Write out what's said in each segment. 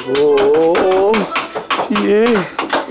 اوه في ايه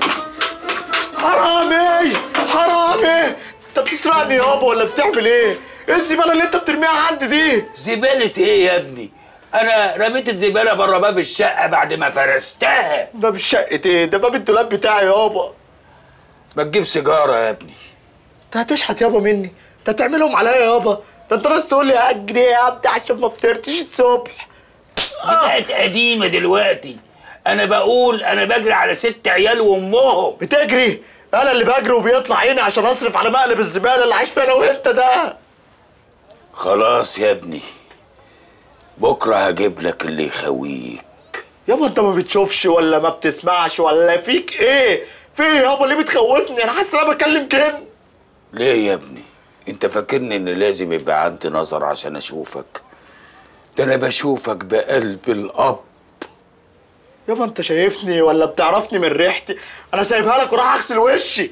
حرامي حرامي انت بتسرقني يابا ولا بتعمل ايه ايه الزباله اللي انت بترميها عندي دي زبالة ايه يا ابني؟ أنا رميت الزبالة بره باب الشقة بعد ما فرستها باب الشقة ايه ده باب الدولاب بتاعي يابا ما تجيب سيجارة يا ابني انت هتشحت يابا مني انت هتعملهم عليا يابا ده انت ناقص تقول لي هات جنيه يا ابني عشان ما فطرتش الصبح دي بقت قديمة دلوقتي أنا بقول أنا بجري على ست عيال وأمهم بتجري انا اللي بجري وبيطلع عيني عشان اصرف على مقلب الزباله اللي عايش فيها انا وانت ده خلاص يا ابني بكرة هجيب لك اللي يخويك يابا انت ما بتشوفش ولا ما بتسمعش ولا فيك ايه في ايه يابا ليه بتخوفني انا حاسس ان انا بكلم كده ليه يا ابني؟ أنت فاكرني إن لازم يبقى عندي نظر عشان أشوفك ده أنا بشوفك بقلب الأب يابا انت شايفني ولا بتعرفني من ريحتي انا سايبها لك وراح اغسل وشي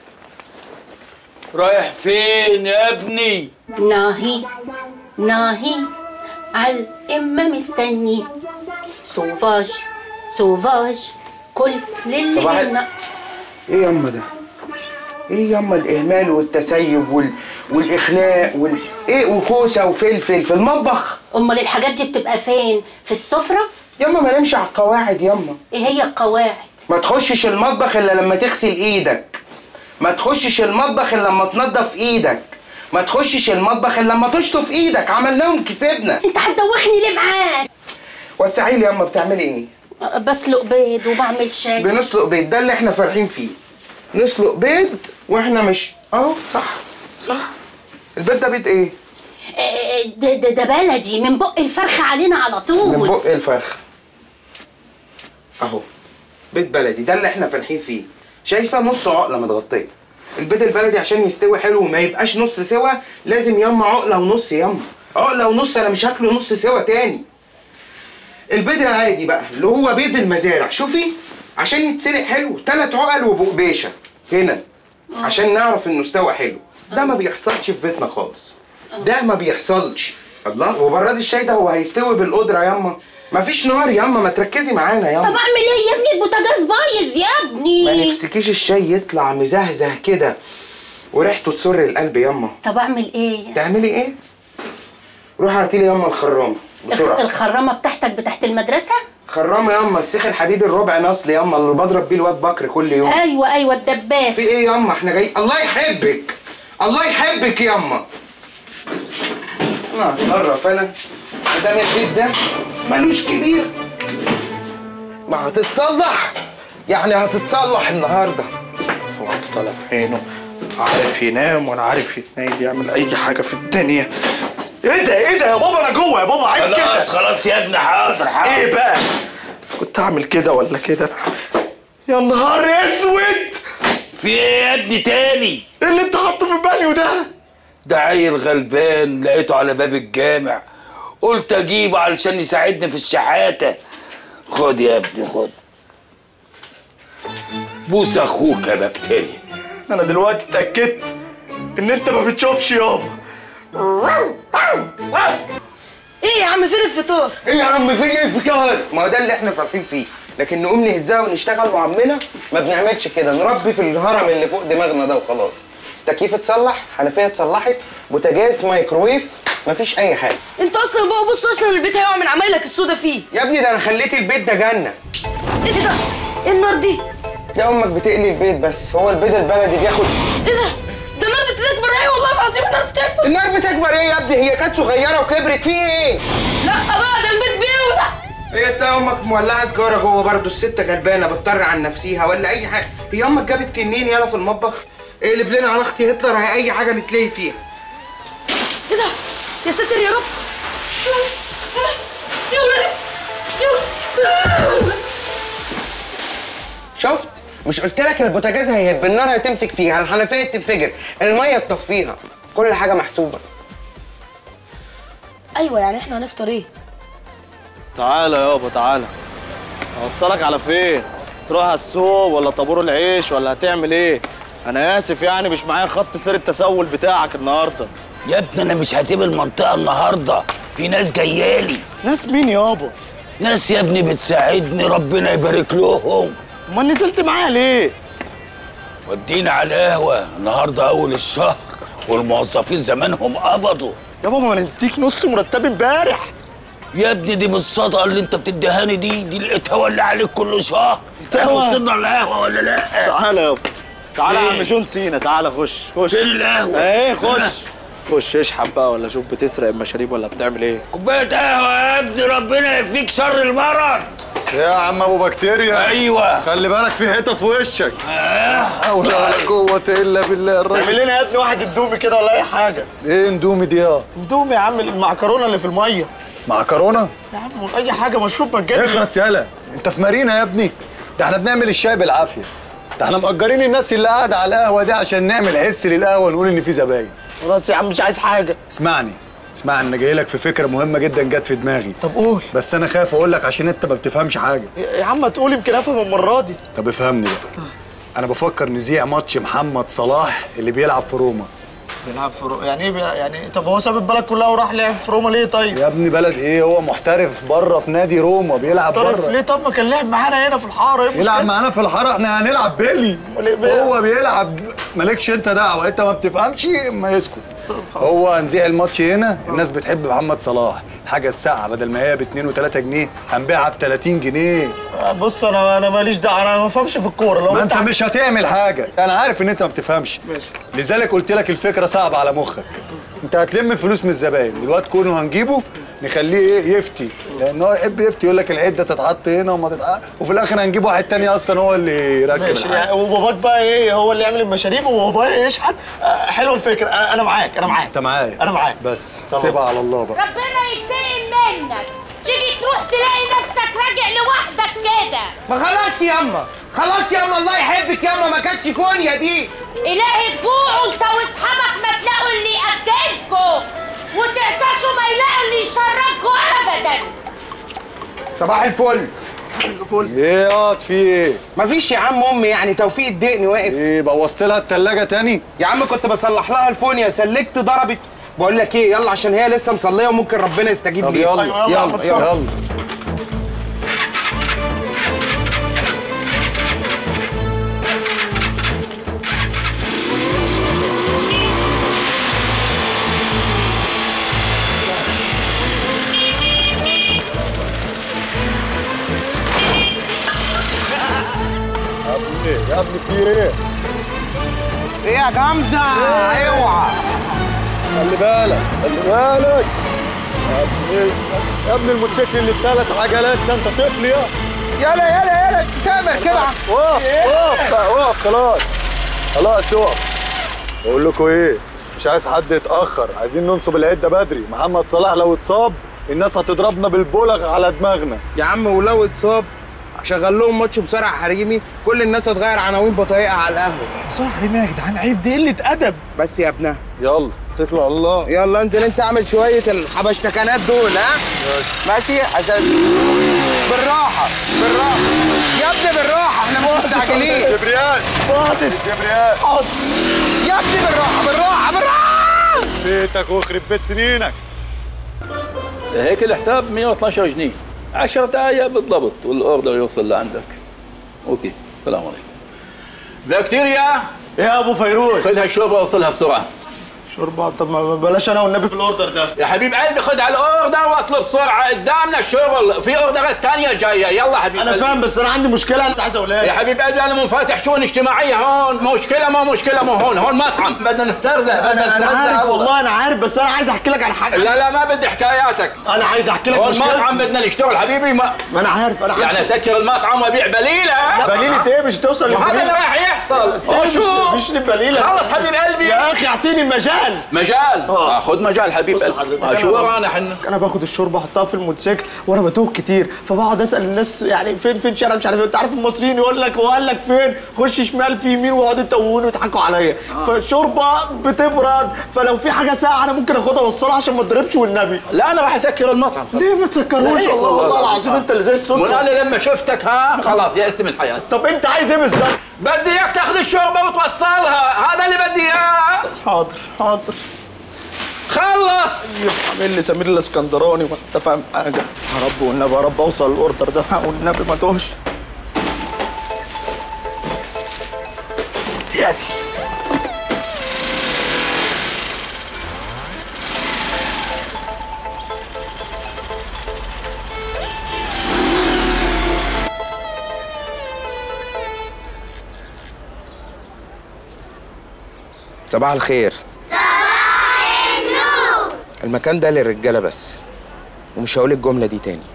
رايح فين يا ابني؟ ناهي ناهي على الإمة مستني سوفاج سوفاج كل اللي صباح ال- منا ايه ياما ده؟ ايه ياما الاهمال والتسيب وال... والاخلاق وال... ايه وكوسه وفلفل في المطبخ أمال الحاجات دي بتبقى فين؟ في السفرة؟ ياما ما نمشي على القواعد ياما إيه هي القواعد؟ ما تخشش المطبخ الا لما تغسل ايدك ما تخشش المطبخ الا لما تنضف ايدك ما تخشش المطبخ الا لما تشطف ايدك عملناهم كسبنا أنت هتدوخني ليه معاك؟ وسعي لي ياما بتعملي ايه بسلق بيض وبعمل شاي بنسلق بيض ده اللي احنا فرحين فيه نسلق بيض واحنا مش اه صح صح البيض ده بيض ايه آه، ده, ده, ده بلدي من بق الفرخة علينا على من طول بق الفرخ اهو بيت بلدي ده اللي احنا فالحين فيه شايفه نص عقله متغطيه البيض البلدي عشان يستوي حلو وما يبقاش نص سوا لازم ياما عقله ونص ياما عقله ونص انا مش هاكله نص سوا تاني البيض العادي بقى اللي هو بيض المزارع شوفي عشان يتسلق حلو تلات عقل وبقبيشه هنا عشان نعرف انه استوى حلو ده ما بيحصلش في بيتنا خالص ده ما بيحصلش الله وبراد الشاي ده هو هيستوي بالقدره ياما مفيش نار ياما ما تركزي معانا ياما طب أعمل إيه يا ابني البوتاجاز بايظ يا ما ابني نفسكيش الشاي يطلع مزهزه كده وريحته تسر القلب ياما طب أعمل إيه؟ تعملي ايه روحي هاتي لي ياما الخرامه الخ- بسرعه الخرامة بتاعتك بتاعت المدرسة؟ خرامه ياما السيخ الحديد الربع نصل ياما اللي بضرب بيه الواد بكر كل يوم أيوة أيوة الدباس في ايه ياما احنا جاي الله يحبك الله يحبك ياما انا هتصرف انا مادام البيت ده ملوش كبير ما هتتصلح يعني هتتصلح النهارده فلان طالع عينه عارف ينام ولا عارف يتنيل يعمل اي حاجه في الدنيا ايه ده ايه ده يا بابا انا جوه يا بابا عيب كده خلاص خلاص يا ابني حاضر حاضر ايه بقى كنت اعمل كده ولا كده يا نهار اسود في ايه يا ابني تاني؟ ايه اللي انت حاطه في البانيو ده ده عيل غلبان لقيته على باب الجامع قلت اجيبه علشان يساعدني في الشحاته خد يا ابني خد بوس اخوك يا بكتيريا انا دلوقتي اتاكدت ان انت ما بتشوفش يابا ايه يا عم فين الفطار؟ ايه يا عم فين الفكار ما هو ده اللي احنا فرحين فيه لكن نقوم نهزها ونشتغل وعمنا ما بنعملش كده نربي في الهرم اللي فوق دماغنا ده وخلاص تكييف اتصلح حنفيه اتصلحت بوتاجاز مايكرويف مفيش اي حاجه انت اصلا بقى بص اصلا البيت هيقع من عمايلك السودا فيه يا ابني ده انا خليت البيت ده جنه ايه ده؟ ايه النار دي؟ يا امك بتقلي البيت بس هو البيت البلدي بياخد ايه ده؟ ده النار بتكبر ايه والله العظيم النار بتكبر النار بتكبر ايه يا ابني هي كانت صغيره وكبرت في ايه لا بقى ده البيت بيولع هي تلاقي امك مولعه سجاره جوه برضه الست غلبانه بتضطر عن نفسيها ولا اي حاجه هي امك جابت تنين يالا في المطبخ اقلب لنا على اختي هتلر هي اي حاجه نتلاقي فيها ايه ده؟ يا ستر يا رب يا ولد يا ولد شفت مش قلت لك البوتاجاز هيهب النار هتمسك فيها الحنفيه تنفجر الميه تطفيها كل حاجه محسوبه ايوه يعني احنا هنفطر ايه؟ تعالى يابا تعالى اوصلك على فين تروح على السوق ولا طابور العيش ولا هتعمل ايه انا اسف يعني مش معايا خط سير التسول بتاعك النهارده يا ابني انا مش هسيب المنطقه النهارده في ناس جايالي ناس مين يابا ناس يا ابني بتساعدني ربنا يبارك لهم امال نزلت معايا ليه ودينا على القهوة النهاردة أول الشهر والموظفين زمانهم قبضوا يا بابا ما انا اديك نص مرتبي امبارح يا ابني دي بالصدقة اللي انت بتديهاني دي دي لقيتها ولا عليك كل شهر احنا تمام. وصلنا القهوة ولا لا تعالى يابا تعالى يا فين؟ عم جون سينا تعالى خش خش فين القهوة ايه هنا. خش خش اشحب بقى ولا شوف بتسرق المشاريب ولا بتعمل ايه كوباية قهوة يا ابني ربنا يكفيك شر المرض يا عم ابو بكتيريا ايوه خلي بالك في حيطه في وشك آه. حول ولا قوه الا بالله اعمل الراجل لنا يا ابني واحد اندومي كده ولا اي حاجه ايه اندومي دي اه اندومي يا عم المعكرونه اللي في الميه معكرونه يا عم اي حاجه مشروب مجاني اخرس يالا انت في مارينا يا ابني ده احنا بنعمل الشاي بالعافيه ده احنا مأجرين الناس اللي قاعده على القهوه دي عشان نعمل حس للقهوه ونقول ان في زباين خلاص يا عم مش عايز حاجه اسمعني اسمعني انا جاي لك في فكره مهمه جدا جت في دماغي طب قول بس انا خايف اقول لك عشان انت ما بتفهمش حاجه يا يا عم تقول يمكن افهم المره دي طب افهمني بقى انا بفكر نذيع ماتش محمد صلاح اللي بيلعب في روما بيلعب في رو... يعني ايه بي... يعني طب هو ساب البلد كلها وراح لعب في روما ليه طيب؟ يا ابني بلد ايه هو محترف بره في نادي روما بيلعب طرف بره ليه طب ما كان لعب معانا هنا في الحاره ايه يلعب المشكلة؟ معانا في الحاره احنا هنلعب بيلي أمال إيه بقى؟ هو بيلعب مالكش انت دعوه انت ما بتفهمش ما يسكت هو هنذيع الماتش هنا الناس بتحب محمد صلاح حاجه الساعه بدل ما هي ب 2 و3 جنيه هنبيعها ب 30 جنيه بص انا انا ماليش دعوه انا ما بفهمش في الكوره لو ما انت مش هتعمل حاجه انا عارف ان انت ما بتفهمش ماشي. لذلك قلت لك الفكره صعبه على مخك انت هتلم الفلوس من الزباين الواد كونه هنجيبه نخليه ايه يفتي لان هو يحب يفتي يقول لك العده تتحط هنا وما تتحط وفي الاخر هنجيب واحد تاني اصلا هو اللي يركب ماشي الحاجة. يعني وباباك بقى ايه هو اللي يعمل المشاريب وبابايا يشحت آه، حلوه الفكره انا أنا معاك انا معاك انت معايا انا معاك بس طبعا. سيبها على الله بقى ربنا ينتقم منك تيجي تروح تلاقي نفسك راجع لوحدك كده ما خلاص ياما خلاص ياما الله يحبك ياما ما كانتش فونيا دي إلهي تجوعوا انت واصحابك ما تلاقوا اللي ياكلكوا وتعطشوا ما يلاقوا اللي يشربكوا ابدا صباح الفل ايه اقعد في ايه مفيش يا عم امي يعني توفيق الدقن واقف ايه بوظت لها التلاجة تاني يا عم كنت بصلح لها الفونيا سلكت ضربت بقول لك ايه يلا عشان هي لسه مصليه وممكن ربنا يستجيب طب ليها يلا أيوة، يلا، يلا عم يلا يلا يا ابني يا ابني في ايه ايه يا جامده اوعى خلي بالك خلي بالك يا ابني يا ابني الموتوسيكل اللي بثلاث عجلات ده انت طفل يا يلا يلا يلا سامع كده وقف وقف بقى وقف خلاص خلاص وقف بقول لكم ايه مش عايز حد يتاخر عايزين ننصب العده بدري محمد صلاح لو اتصاب الناس هتضربنا بالبلغ على دماغنا يا عم ولو اتصاب شغل لهم ماتش بسرعه حريمي كل الناس هتغير عناوين بطايقها على القهوه بصراحه ليه يا جدعان عيب دي قله ادب بس يا ابنها يلا اتكلوا على الله يلا انزل انت اعمل شويه الحبشتكنات دول ها ماشي عشان بالراحه بالراحه يا ابني بالراحه احنا مش مستعجلين جبريال جبريال يا ابني بالراحه بالراحه بالراحه بيتك واخرب بيت سنينك هيك الحساب 112 جنيه 10 دقايق بالضبط والاوردر يوصل لعندك اوكي السلام عليكم بكتيريا يا ابو فيروز خذ هالشوربه وصلها بسرعه شوربه طب ما بلاش انا والنبي في الاوردر ده يا حبيب قلبي خذ على الاوردر وصله بسرعه قدامنا الشوربه في اوردرات ثانيه جايه يلا حبيب انا قلبي. فاهم بس انا عندي مشكله انا عايز اقولها يا لك. حبيب قلبي انا منفتح شؤون اجتماعيه هون مشكله ما مشكله مو هون هون مطعم بدنا نسترزق بدنا انا انا نسترزق عارف الله. والله انا عارف بس انا عايز احكي لك على حاجه لا لا ما بدي حكاياتك انا عايز احكي لك هون مشكلتي. مطعم بدنا نشتغل حبيبي ما ما انا عارف انا عارف يعني اسكر المطعم وابيع بليله بليله ايه مش توصل وهذا اللي للبليلة. راح يحصل إيه مش- شو مش للبليله خلص حبيب قلبي يا اخي اعطيني المجال مجال آه. آه خذ مجال حبيب بص قلبي حضرتك، آه أنا شو بقى- ورانا حنا انا باخد الشوربه احطها في الموتوسيكل وانا بتوه كتير فبقعد اسال الناس يعني فين فين شارع مش عارف إيه. انت عارف المصريين يقول لك هو قال لك فين خش شمال في يمين ويقعدوا يتوهوني ويضحكوا عليا فالشوربه بتبرد فلو في حاجه ساعه انا ممكن اخدها اوصلها عشان ما اتضربش والنبي لا انا راح اسكر المطعم ليه ما تسكرهوش لا، والله والله والله لا. العظيم انت اللي زي السكر وانا لما شفتك ها خلاص يأست من الحياه طب انت عايز ايه بالظبط بدي اياك تاخذ الشوربه وتوصلها هذا اللي بدي اياه حاضر حاضر خلص عامل لي سمير الاسكندراني ما انت فاهم حاجه يا رب والنبي يا رب اوصل الاوردر ده والنبي ما توهش يس صباح الخير صباح النور المكان ده للرجاله بس ومش هقول الجمله دي تاني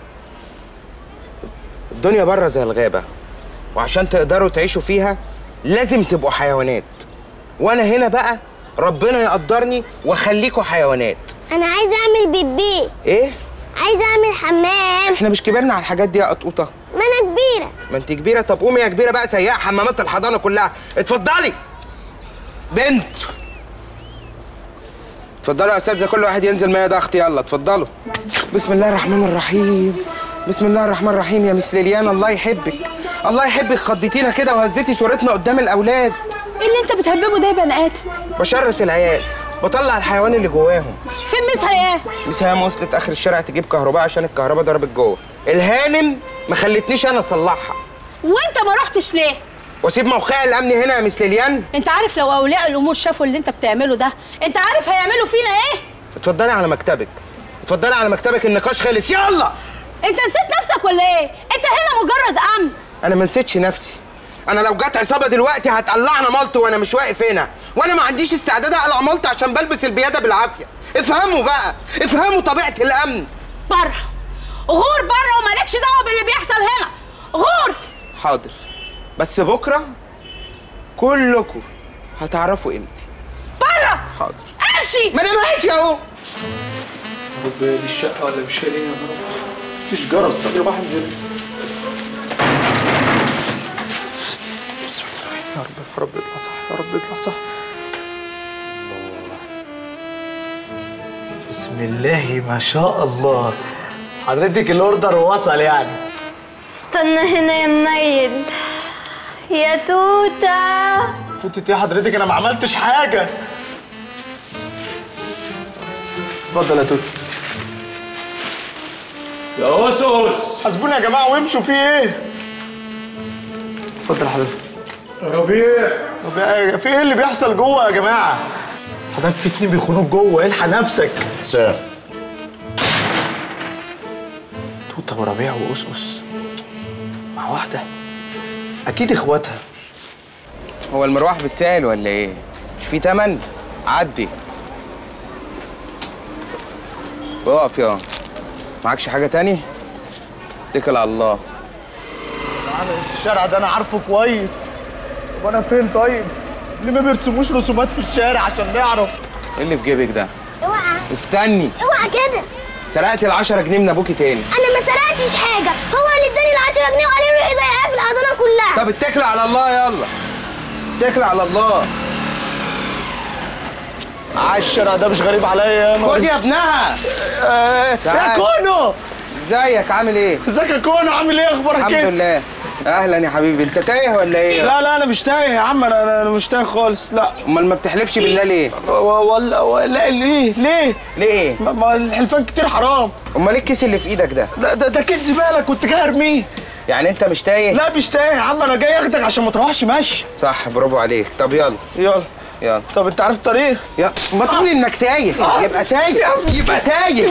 الدنيا بره زي الغابه وعشان تقدروا تعيشوا فيها لازم تبقوا حيوانات وانا هنا بقى ربنا يقدرني واخليكوا حيوانات انا عايزه اعمل بيبي ايه عايزه اعمل حمام احنا مش كبرنا على الحاجات دي يا قطوطه ما انا كبيره ما انت كبيره طب قومي يا كبيره بقى سياح حمامات الحضانه كلها اتفضلي بنت اتفضلوا يا اساتذه كل واحد ينزل ميه ضغط يلا اتفضلوا بسم الله الرحمن الرحيم بسم الله الرحمن الرحيم يا مس ليليان الله يحبك الله يحبك خضتينا كده وهزيتي صورتنا قدام الاولاد ايه اللي انت بتهببه ده يا بني ادم بشرس العيال بطلع الحيوان اللي جواهم فين مس هياه مس هيام وصلت اخر الشارع تجيب كهرباء عشان الكهرباء ضربت جوه الهانم ما خلتنيش انا اصلحها وانت ما رحتش ليه واسيب موقعي الامني هنا يا مس ليليان انت عارف لو اولياء الامور شافوا اللي انت بتعمله ده انت عارف هيعملوا فينا ايه اتفضلي على مكتبك اتفضلي على مكتبك النقاش خلص يلا انت نسيت نفسك ولا ايه انت هنا مجرد امن انا ما نسيتش نفسي انا لو جت عصابه دلوقتي هتقلعنا ملط وانا مش واقف هنا وانا ما عنديش استعداد اقلع ملط عشان بلبس البياده بالعافيه افهموا بقى افهموا طبيعه الامن بره غور بره ومالكش دعوه باللي بيحصل هنا غور حاضر بس بكره كلكم هتعرفوا قيمتي بره حاضر امشي ما انا ماشي اهو بالي الشقه ولا مش شايلين يا رب مفيش جرس طب يا واحد انزل بسم الله يا رب يا رب يطلع صح يا رب يطلع صح بسم الله ما شاء الله حضرتك الاوردر وصل يعني استنى هنا يا منيل يا توته توتة ايه حضرتك انا ما عملتش حاجه اتفضل يا توت يا اسس حاسبوني يا جماعه وامشوا في ايه اتفضل يا حضرتك ربيع ربيع في ايه اللي بيحصل جوه يا جماعه حضرتك في اتنين بيخونوك جوه الحق نفسك سام توته وربيع وأسقس مع واحده اكيد اخواتها هو المروح بالسهل ولا ايه مش في تمن عدي اقف يا معكش حاجه تاني اتكل على الله انا الشارع ده انا عارفه كويس طب انا فين طيب ليه ما بيرسموش رسومات في الشارع عشان نعرف ايه اللي في جيبك ده اوعى استني اوعى كده سرقت العشرة جنيه من ابوكي تاني انا ما سرقتش حاجه هو اللي اداني ال 10 جنيه وقال لي روحي ضيعيها في الحضانه كلها طب اتكل على الله يلا اتكل على الله عايش الشارع ده مش غريب عليا يا خد ناقص. يا ابنها آه، يا تعال. كونو ازيك عامل ايه ازيك يا كونو عامل ايه اخبارك الحمد ايه لله اهلا يا حبيبي انت تايه ولا ايه لا لا انا مش تايه يا عم انا انا أنا مش تايه خالص لا امال ما بتحلفش بالله ليه و- ولا ولا ليه ليه ليه ايه ما- ما الحلفان كتير حرام امال ايه الكيس اللي في ايدك ده لا ده ده كيس زباله كنت جاي ارميه يعني انت مش تايه لا مش تايه يا عم انا جاي اخدك عشان ما تروحش ماشي صح برافو عليك طب يلا يلا يلا طب انت عارف الطريق يلا ما تقول انك تايه يبقى تايه يبقى تايه